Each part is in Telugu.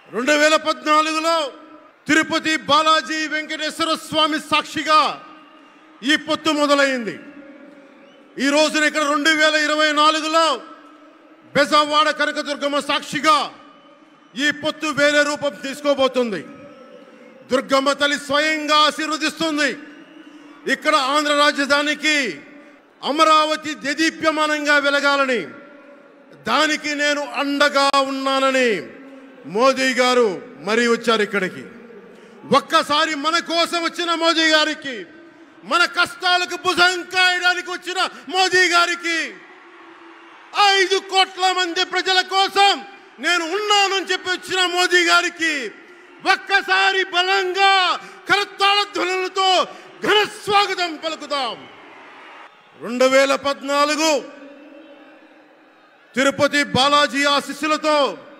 రెండు వేల పద్నాలుగులో తిరుపతి బాలాజీ వెంకటేశ్వర స్వామి సాక్షిగా ఈ పొత్తు మొదలైంది ఈ రోజున ఇక్కడ రెండు వేల ఇరవై నాలుగులో బెజవాడ కనకదుర్గమ్మ సాక్షిగా ఈ పొత్తు వేరే రూపం తీసుకోబోతుంది దుర్గమ్మ తల్లి స్వయంగా ఆశీర్వదిస్తుంది ఇక్కడ ఆంధ్ర రాజధానికి అమరావతి దేదీప్యమానంగా వెలగాలని దానికి నేను అండగా ఉన్నానని మోదీ గారు మరీ వచ్చారు ఇక్కడికి ఒక్కసారి మన కోసం వచ్చిన మోదీ గారికి మన కష్టాలకు భుజం కాయడానికి వచ్చిన మోదీ గారికి ఐదు కోట్ల మంది ప్రజల కోసం నేను ఉన్నానని చెప్పి వచ్చిన మోదీ గారికి ఒక్కసారి బలంగా కరతాళ ధ్వనులతో ఘన స్వాగతం పలుకుదాం రెండు వేల పద్నాలుగు తిరుపతి బాలాజీ ఆశీస్సులతో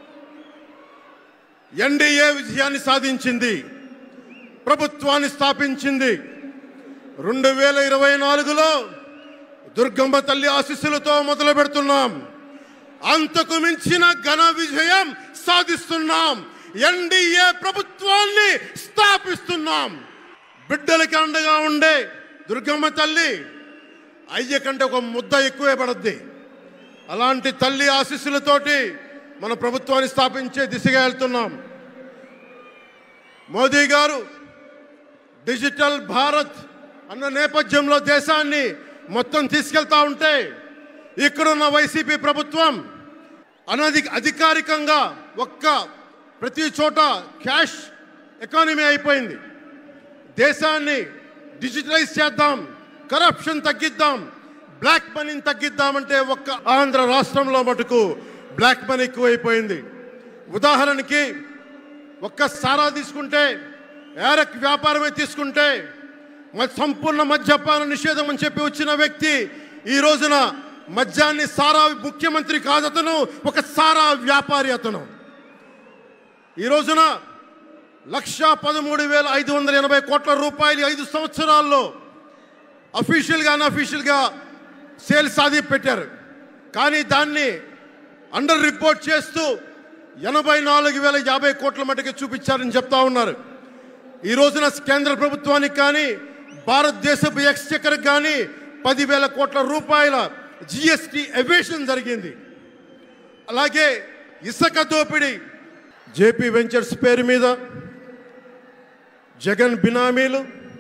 ఎన్డీఏ విజయాన్ని సాధించింది ప్రభుత్వాన్ని స్థాపించింది రెండు వేల ఇరవై నాలుగులో దుర్గమ్మ తల్లి ఆశీస్సులతో మొదలు పెడుతున్నాం అంతకు మించిన ఘన విజయం సాధిస్తున్నాం ఎన్డీఏ ప్రభుత్వాన్ని స్థాపిస్తున్నాం బిడ్డలకి అండగా ఉండే దుర్గమ్మ తల్లి అయ్య కంటే ఒక ముద్ద ఎక్కువే పడద్ది అలాంటి తల్లి ఆశీస్సులతోటి మన ప్రభుత్వాన్ని స్థాపించే దిశగా వెళ్తున్నాం మోదీ గారు డిజిటల్ భారత్ అన్న నేపథ్యంలో దేశాన్ని మొత్తం తీసుకెళ్తా ఉంటే ఇక్కడున్న వైసీపీ ప్రభుత్వం అనధి అధికారికంగా ఒక్క ప్రతి చోట క్యాష్ ఎకానమీ అయిపోయింది దేశాన్ని డిజిటలైజ్ చేద్దాం కరప్షన్ తగ్గిద్దాం బ్లాక్ మనీని తగ్గిద్దామంటే ఒక్క ఆంధ్ర రాష్ట్రంలో మటుకు బ్లాక్ మనీ ఎక్కువైపోయింది ఉదాహరణకి ఒక్క సారా తీసుకుంటే ఏరక్ వ్యాపారమే తీసుకుంటే మ- సంపూర్ణ మద్యపాన నిషేధం అని చెప్పి వచ్చిన వ్యక్తి ఈ రోజున మద్యాన్ని సారా ముఖ్యమంత్రి కాదు అతను ఒక సారా వ్యాపారి అతను ఈ రోజున లక్ష పదమూడు వేల ఐదు వందల ఎనభై కోట్ల రూపాయలు ఐదు సంవత్సరాల్లో అఫీషియల్గా అన్అఫీషియల్గా సేల్స్ అది పెట్టారు కానీ దాన్ని అండర్ రిపోర్ట్ చేస్తూ ఎనభై నాలుగు వేల యాభై కోట్ల మటుకు చూపించారని చెప్తా ఉన్నారు ఈ రోజున కేంద్ర ప్రభుత్వానికి కానీ భారతదేశపు ఎక్స్చెక్కర్ కానీ పదివేల కోట్ల రూపాయల జిఎస్టి ఎవేషన్ జరిగింది అలాగే ఇసుక దోపిడీ జేపీ వెంచర్స్ పేరు మీద జగన్ బినామీలు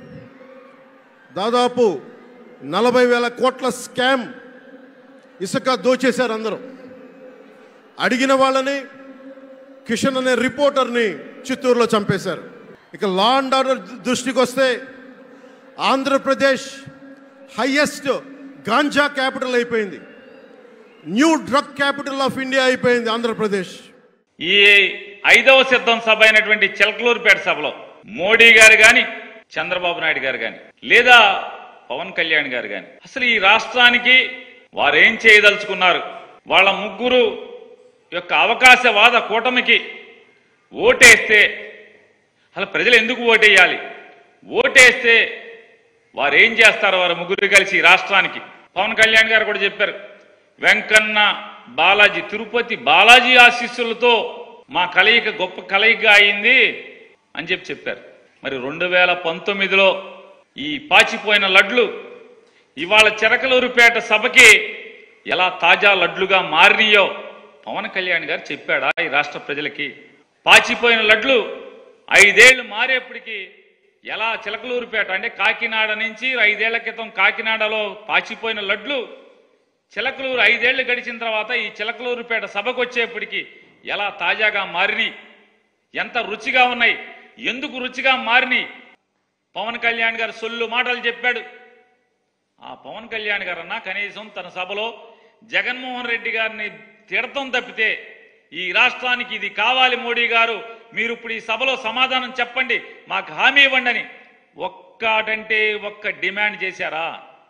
దాదాపు నలభై వేల కోట్ల స్కామ్ ఇసుక దోచేశారు అందరూ అడిగిన వాళ్ళని కిషన్ అనే రిపోర్టర్ని చిత్తూరులో చంపేశారు ఇక లా అండ్ ఆర్డర్ దృష్టికి వస్తే ఆంధ్రప్రదేశ్ హయ్యెస్ట్ గాంజా క్యాపిటల్ అయిపోయింది new drug capital of India అయిపోయింది ఆంధ్రప్రదేశ్ ఈ ఐదవ సిద్ధం సభ అయినటువంటి చిలకలూరుపేట సభలో మోడీ గారు గాని చంద్రబాబు నాయుడు గారు గాని లేదా పవన్ కళ్యాణ్ గారు గాని అసలు ఈ రాష్ట్రానికి వారేం చేయదలుచుకున్నారు వాళ్ళ ముగ్గురు యొక్క అవకాశవాద కూటమికి ఓటేస్తే అసలు ప్రజలు ఎందుకు ఓటేయాలి ఓటేస్తే వారు ఏం చేస్తారు వారు ముగ్గురు కలిసి ఈ రాష్ట్రానికి పవన్ కళ్యాణ్ గారు కూడా చెప్పారు వెంకన్న బాలాజీ తిరుపతి బాలాజీ ఆశీస్సులతో మా కలయిక గొప్ప కలయిక అయింది అని చెప్పి చెప్పారు మరి రెండు వేల పంతొమ్మిదిలో ఈ పాచిపోయిన లడ్లు ఇవాళ చిరకలూరుపేట సభకి ఎలా తాజా లడ్లుగా మారినాయో పవన్ కళ్యాణ్ గారు చెప్పాడా ఈ రాష్ట్ర ప్రజలకి పాచిపోయిన లడ్లు ఐదేళ్లు మారేప్పటికి ఎలా చిలకలూరుపేట అంటే కాకినాడ నుంచి ఐదేళ్ల క్రితం కాకినాడలో పాచిపోయిన లడ్లు చిలకలూరు ఐదేళ్లు గడిచిన తర్వాత ఈ చిలకలూరుపేట సభకు వచ్చేప్పటికి ఎలా తాజాగా మారినాయి ఎంత రుచిగా ఉన్నాయి ఎందుకు రుచిగా మారినాయి పవన్ కళ్యాణ్ గారు సొల్లు మాటలు చెప్పాడు ఆ పవన్ కళ్యాణ్ గారన్నా కనీసం తన సభలో జగన్మోహన్ రెడ్డి గారిని తిడతం తప్పితే ఈ రాష్ట్రానికి ఇది కావాలి మోడీ గారు మీరు ఇప్పుడు ఈ సభలో సమాధానం చెప్పండి మాకు హామీ ఇవ్వండి అని ఒక్కటంటే ఒక్క డిమాండ్ చేశారా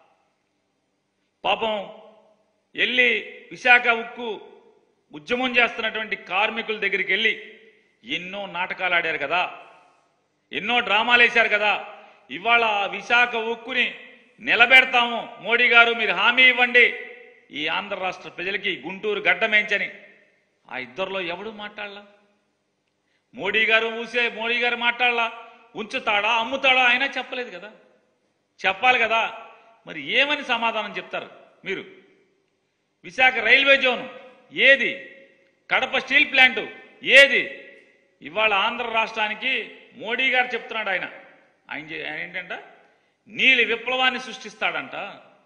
పాపం వెళ్ళి విశాఖ ఉక్కు ఉద్యమం చేస్తున్నటువంటి కార్మికుల దగ్గరికి వెళ్ళి ఎన్నో నాటకాలు ఆడారు కదా ఎన్నో డ్రామాలు వేశారు కదా ఇవాళ ఆ విశాఖ ఉక్కుని నిలబెడతాము మోడీ గారు మీరు హామీ ఇవ్వండి ఈ ఆంధ్ర రాష్ట్ర ప్రజలకి గుంటూరు గడ్డమేంచని ఆ ఇద్దరిలో ఎవడు మాట్లాడలా మోడీ గారు ఊసే మోడీ గారు మాట్లాడాలా ఉంచుతాడా అమ్ముతాడా అయినా చెప్పలేదు కదా చెప్పాలి కదా మరి ఏమని సమాధానం చెప్తారు మీరు విశాఖ రైల్వే జోన్ ఏది కడప స్టీల్ ప్లాంట్ ఏది ఇవాళ ఆంధ్ర రాష్ట్రానికి మోడీ గారు చెప్తున్నాడు ఆయన ఆయన చే- ఆయన ఏంటంట నీలి విప్లవాన్ని సృష్టిస్తాడంట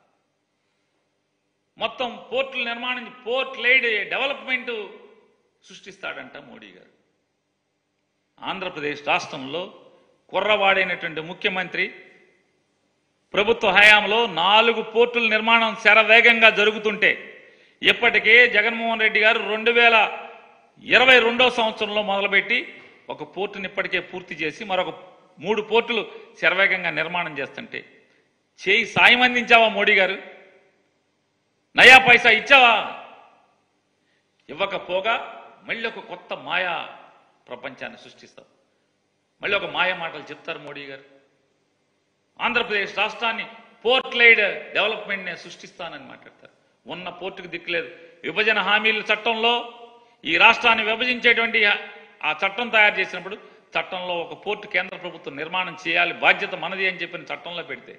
మొత్తం పోర్టుల నిర్మాణం పోర్ట్ లైడ్ డెవలప్మెంట్ సృష్టిస్తాడంట మోడీ గారు ఆంధ్రప్రదేశ్ రాష్ట్రంలో కుర్రవాడైనటువంటి ముఖ్యమంత్రి ప్రభుత్వ హయాంలో నాలుగు పోర్టుల నిర్మాణం శరవేగంగా జరుగుతుంటే ఇప్పటికే జగన్మోహన్ రెడ్డి గారు రెండు వేల ఇరవై రెండో సంవత్సరంలో మొదలుపెట్టి ఒక పోర్టుని ఇప్పటికే పూర్తి చేసి మరొక మూడు పోర్టులు శరవేగంగా నిర్మాణం చేస్తుంటే చేయి సాయం అందించావా మోడీ గారు నయా పైసా ఇచ్చావా ఇవ్వకపోగా మళ్ళీ ఒక కొత్త మాయా ప్రపంచాన్ని సృష్టిస్తావు మళ్ళీ ఒక మాయ మాటలు చెప్తారు మోడీ గారు ఆంధ్రప్రదేశ్ రాష్ట్రాన్ని పోర్ట్ లైడ్ డెవలప్మెంట్ని సృష్టిస్తానని మాట్లాడతారు ఉన్న పోర్టుకు దిక్కులేదు విభజన హామీల చట్టంలో ఈ రాష్ట్రాన్ని విభజించేటువంటి ఆ- ఆ చట్టం తయారు చేసినప్పుడు చట్టంలో ఒక పోర్టు కేంద్ర ప్రభుత్వం నిర్మాణం చేయాలి బాధ్యత మనది అని చెప్పిన చట్టంలో పెడితే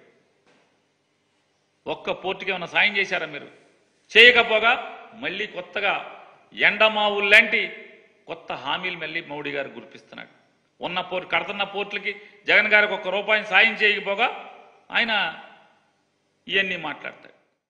ఒక్క పోర్టుకి ఏమైనా సాయం చేశారా మీరు చేయకపోగా మళ్ళీ కొత్తగా ఎండమావులు లాంటి కొత్త హామీలు మళ్ళీ మోడీ గారు గుర్పిస్తున్నాడు ఉన్న పోర్టు కడుతున్న పోర్టులకి జగన్ గారికి ఒక్క రూపాయిని సాయం చేయకపోగా ఆయన ఇవన్నీ మాట్లాడతాడు